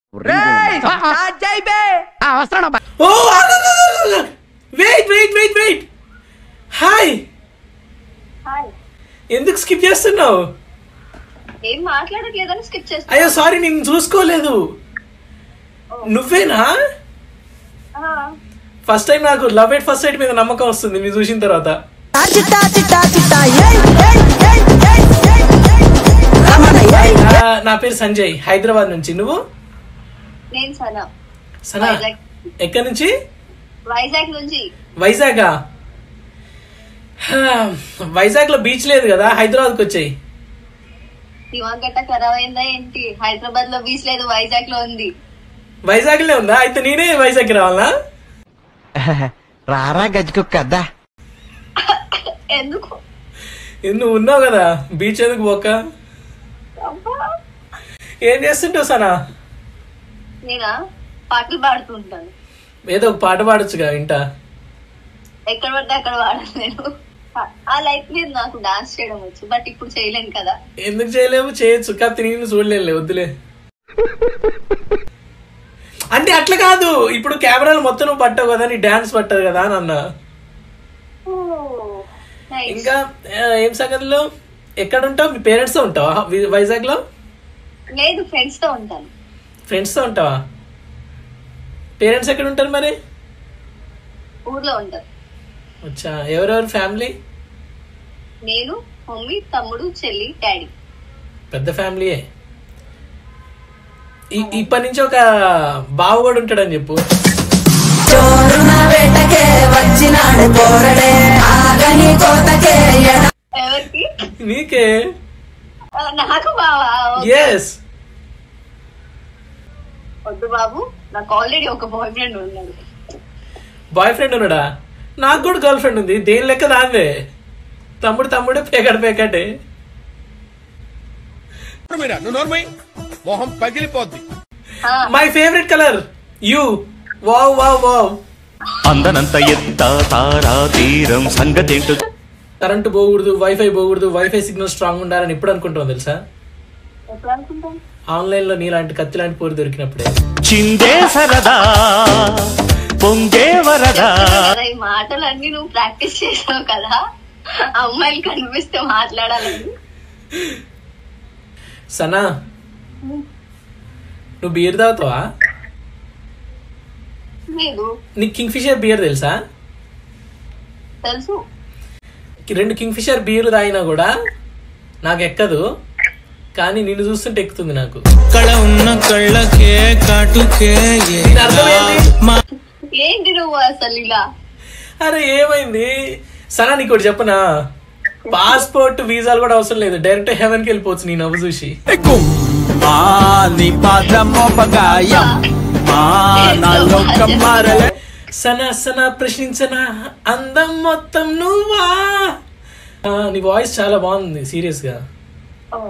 వస్తాను ఓ wait wait wait wait hi hi ఎందుకు స్కిప్ చేస్తున్నావు ఏం మాట్లాడట్లేదని స్కిప్ చేస్తా అయ్యో సారీ నేను చూసుకోలేదు నువ్వేనా ఫస్ట్ టైం నాకు లవ్ ఎట్ ఫస్ట్ సైట్ మీద నమ్మకం వస్తుంది మీరు చూసిన తర్వాత ఆ, నా పేరు సంజయ్ హైదరాబాద్ నుంచి నువ్వు నేను సనా సనా వైజాగ్. ఎక్కడి నుంచి వైజాగ్ నుంచి వైజాగ్ వైజాగ్ లో బీచ్ లేదు కదా హైదరాబాద్కి వచ్చాయి దిమాగ్ గట్ట ఖరాబ్ అయిందా ఏంటి హైదరాబాద్ లో బీచ్ లేదు వైజాగ్ లో ఉంది వైజాగ్ లో ఉందా అయితే నేనే వైజాగ్ రావాలా రారా గజ్జుకు కదా ఎందుకు నువ్వు ఉన్నావు కదా బీచ్ ఎందుకు పోక అబ్బా. ఏం చేస్తుంటావు సనా నేనా పాటలు పాడుతుంటాను ఏదో ఒక పాట పాడొచ్చుగా ఇంట ఎక్కడ పడితే అక్కడ పాడాను నేను ఆ లైఫ్ లేదు నాకు డాన్స్ చేయడం వచ్చు బట్ ఇప్పుడు చేయలేను కదా ఎందుకు చేయలేవు చేయొచ్చు కాకపోతే నేను చూడలేనులే వద్దులే అంటే అట్లా కాదు ఇప్పుడు కెమెరాలు మొత్తం నువ్వు పట్టావు కదా నీ డాన్స్ పట్టదు కదా అని అన్నా Nice. ఇంకా ఆ, ఏం సంగతిలో ఎక్కడ ఉంటావు మీ పేరెంట్స్ తో ఉంటావా వైజాగ్ లో లేదు ఫ్రెండ్స్ తో ఉంటాను ఫ్రెండ్స్ తో ఉంటావా పేరెంట్స్ ఎక్కడ ఉంటారు మరి ఊర్లో ఉంటాను అచ్చా ఎవరెవరు ఫ్యామిలీ నేను మమ్మీ తమ్ముడు చెల్లి డాడీ పెద్ద ఫ్యామిలీయే ఈ- ఇప్పటి నుంచి ఒక బావ కూడా ఉంటాడని చెప్పు ఎవరికి నీకే ఆ, నాకు బావా ఓకే. ఎస్ వద్దు బాబు నాకు ఆల్రెడీ ఒక బాయ్ ఫ్రెండ్ ఉన్నాడు బాయ్ ఫ్రెండ్ ఉన్నాడా నాకు కూడా గర్ల్ ఫ్రెండ్ ఉంది దేని లెక్క దాందే తమ్ముడు తమ్ముడే పేకాడు పేకాటే మొహం పగిలిపోద్ది ఆ, my favourite colour you wow wow wow అందనంత ఎత్త తారా తీరం సంగతేంటో కరెంటు పోకూడదు వైఫై పోకూడదు వైఫై సిగ్నల్ స్ట్రాంగ్ ఉండాలని ఎప్పుడు అనుకుంటాం తెలుసా ఎప్పుడు అనుకుంటాను ఆన్లైన్ లో నీలాంటి కత్తి లాంటి పోరు దొరికినప్పుడే చిందే సరదా పొంగే వరదా కదా ఈ మాటలన్నీ నువ్వు ప్రాక్టీస్ చేసావు కదా అమ్మాయిలు కనిపిస్తే మాట్లాడాలని సనా నువ్వు బియర్ తాగుతావా లేదు నీకు కింగ్ ఫిషర్ బియర్ తెలుసా తెలుసు రెండు కింగ్ ఫిషర్ బీర్ తాగినా కూడా నాకు ఎక్కదు కానీ నిన్ను చూస్తుంటే ఎక్కుతుంది నాకు కళ ఉన్న కళ్ళకే కాటుకే దీని అర్థం ఏంటి? ఏంటి నువ్వు అసలు ఇలా అరే ఏమైంది సనా నీకు ఒకటి చెప్పనా పాస్పోర్ట్ వీసాలు కూడా అవసరం లేదు డైరెక్ట్ హెవెన్ కి వెళ్ళిపోవచ్చు నీ నవ్వు చూసి నీ పాదమోపగాయం మా నాలో కమ్మారలే సనా సనా ప్రశ్నించనా అందం మొత్తం నువ్వా ఆ, నీ వాయిస్ చాలా బాగుంది సీరియస్ గా ఓ.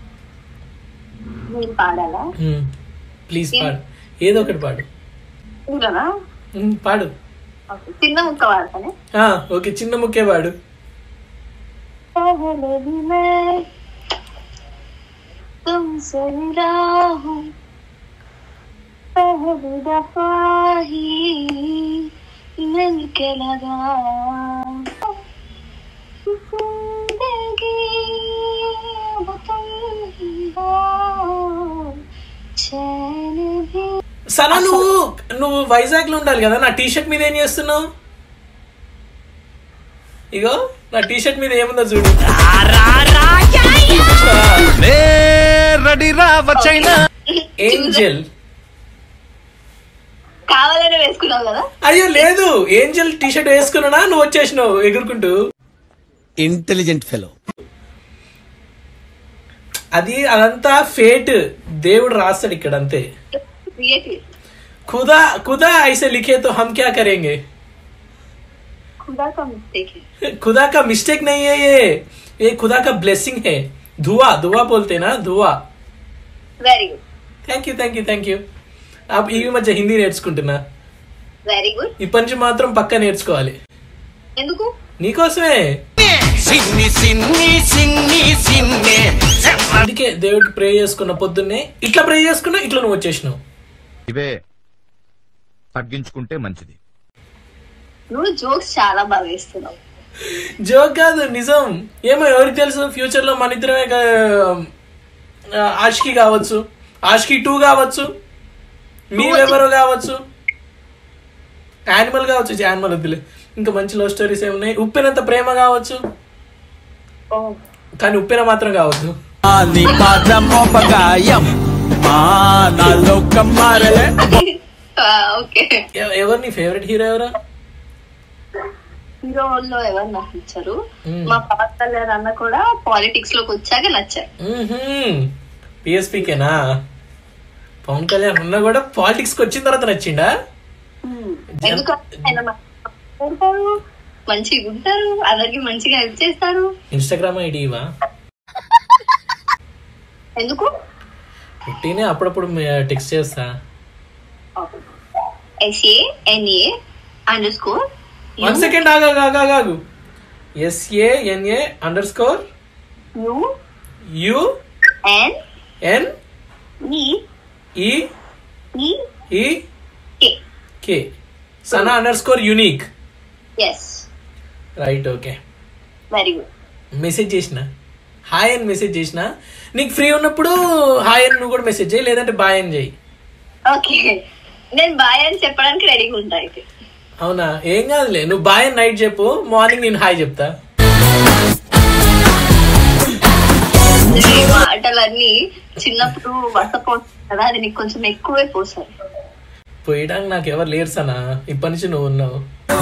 మీరు పాడాలా ప్లీజ్ పాడు ఏదో ఒకటి పాడు ఇంకనా ఉమ్, పాడు ఓకే. చిన్న ముక్క పాడతానే ఆ, ఓకే చిన్న ముక్కే పాడు पहले भी मैं तुमसे मिला हूँ पहली दफा ही मिल के लगा जिंदगी अब तुम ही हो चैन भी సనా నువ్వు నువ్వు వైజాగ్ లో ఉండాలి కదా నా టీ షర్ట్ మీద ఏం చేస్తున్నావు ఇగో నా టీ షర్ట్ మీద ఏముందో చూడు రెడీ రా వచ్చైనా ఏంజల్ కావాలనే వేసుకున్నావు కదా అయ్యో లేదు ఏంజల్ టీ షర్ట్ వేసుకున్నా నువ్వు వచ్చేసినావు ఎగురుకుంటూ ఇంటెలిజెంట్ ఫెలో అది అదంతా ఫేట్ దేవుడు రాస్తాడు ఇక్కడ అంతే క్రియేటివ్ खुदा खुदा ऐसे लिखे तो हम क्या करेंगे खुदा का मिस्टेक है खुदा का मिस्टेक नहीं है ये ये खुदा का ब्लेसिंग है दुआ दुआ बोलते हैं ना दुआ very good thank you thank you thank you ఈ మధ్య హిందీ నేర్చుకుంటున్నా వెరీ గుడ్ ఇప్పటి నుంచి మాత్రం పక్క నేర్చుకోవాలి ఎందుకు నీకోసమే సిన్ని సిన్ని సిన్ని సిన్ని అందుకే దేవుడికి ప్రే చేసుకున్న పొద్దున్నే ఇట్లా ప్రే చేసుకున్నా ఇట్లా నువ్వు వచ్చేసినావు ఇవే తగ్గించుకుంటే మంచిది నువ్వు జోక్స్ చాలా బాగా వేస్తున్నావు జోక్ కాదు నిజం ఏమో ఎవరికి తెలుసు ఫ్యూచర్ లో మన ఇద్దరమే కా- ఆ, ఆష్కి కావచ్చు ఆష్కి టూ కావచ్చు మీరెవరో కావచ్చు యానిమల్ కావచ్చు యానిమల్ వద్దులే ఇంకా మంచి లవ్ స్టోరీస్ ఏమున్నాయి ఉప్పినంత ప్రేమ కావచ్చు కానీ ఉప్పిన మాత్రం కావద్దు నీ పాదమోపగాయం మా నా లోకం మారలే ఓకే ఎవ- ఎవరు నీ ఫేవరెట్ హీరో ఎవరు హీరోల్లో ఎవరు నాకు ఇచ్చారు మ్మ్. మా పవన్ కళ్యాణ్ అన్న కూడా పాలిటిక్స్ లోకి వచ్చాక నచ్చారు పిఎస్పీకేనా పవన్ కళ్యాణ్ ఉన్న కూడా పాలిటిక్స్ కి వచ్చిన తర్వాత నచ్చిండా ఎందుకంటే ఆయన మంచిగా ఉంటారు మంచిగా ఉంటారు అందరికి మంచిగా హెల్ప్ చేస్తారు ఇన్స్టాగ్రామ్ ఐడి ఇవా ఎందుకు పుట్టినే అప్పుడప్పుడు టెక్స్ట్ చేస్తా S A N A underscore one second ఆగా ఆగా ఆగు S A N A underscore U U N N E E E E K K Sana underscore unique yes right okay very good message చేసిన hi అని message చేసిన నీకు free ఉన్నప్పుడు hi అని నువ్వు కూడా మెసేజ్ చేయి లేదంటే బాయ్ అని చేయి ఓకే నేను బాయ్ అని చెప్పడానికి రెడీగా ఉంటా అయితే అవునా ఏం కాదులే నువ్వు బాయ్ అని నైట్ చెప్పు మార్నింగ్ నేను హాయ్ చెప్తా ఈ మాటలన్నీ చిన్నప్పుడు వసపోతుంది కదా అది నీకు కొంచెం ఎక్కువే పోసారు పోయడానికి నాకు ఎవరు లేరు సనా ఇప్పటి నుంచి నువ్వు ఉన్నావు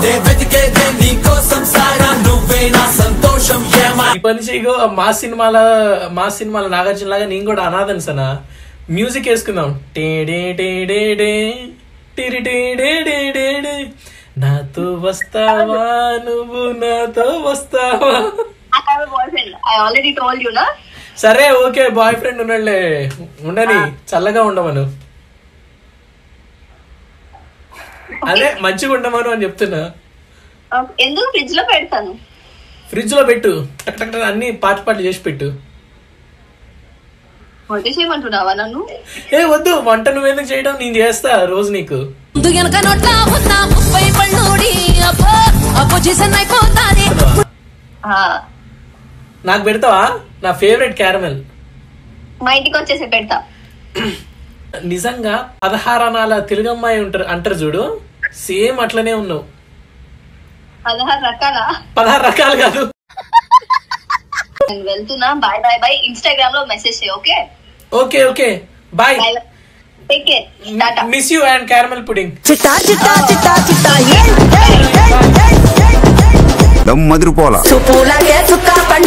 ఇప్పటి నుంచి ఇగో మా సినిమాల మా సినిమాల నాగార్జున లాగా నేను కూడా అనాథను సనా మ్యూజిక్ వేసుకుందాం టే డే డే డే డే టిరి డే డే డే డే డే. నాతో వస్తావా నువ్వు నాతో వస్తావా boyfriend I already told you నా సరే ఓకే బాయ్ ఫ్రెండ్ ఉన్నాడులే ఉండని చల్లగా ఉండమను అదే మంచిగా ఉండమను అని చెప్తున్నా ఎందుకు ఫ్రిడ్జ్ లో పెడతాను ఫ్రిడ్జ్ లో పెట్టు టక్ టక్ టక్ అన్ని పార్ట్ పార్ట్ చేసి పెట్టు వంట చేయమంటున్నావా నన్ను ఏ వద్దు వంట నువ్వెందుకు చేయడం నేను చేస్తా రోజు నీకు ముందు వెనక నోట్ల ఉన్న ముప్పై పళ్ళోడి అబ్బో అపోజిషన్ అయిపోతానే ఆ, నాకు పెడతావా నా ఫేవరెట్ క్యారమెల్ మా ఇంటికి వచ్చేసి పెడతా నిజంగా పదహారణాల తెలుగు అమ్మాయి ఉంటారు అంటారు చూడు సేమ్ అట్లనే ఉన్నావు పదహారు రకాల పదహారు రకాలు కాదు నేను వెళ్తున్నా బాయ్ బాయ్ బాయ్ ఇన్స్టాగ్రామ్ లో మెసేజ్ చేయి okay okay okay bye bye take care tata miss you and caramel pudding చిట్టా చిట్టా చిట్టా చిట్టా దమ్ మదిరిపోలా చూపులాగే చుక్క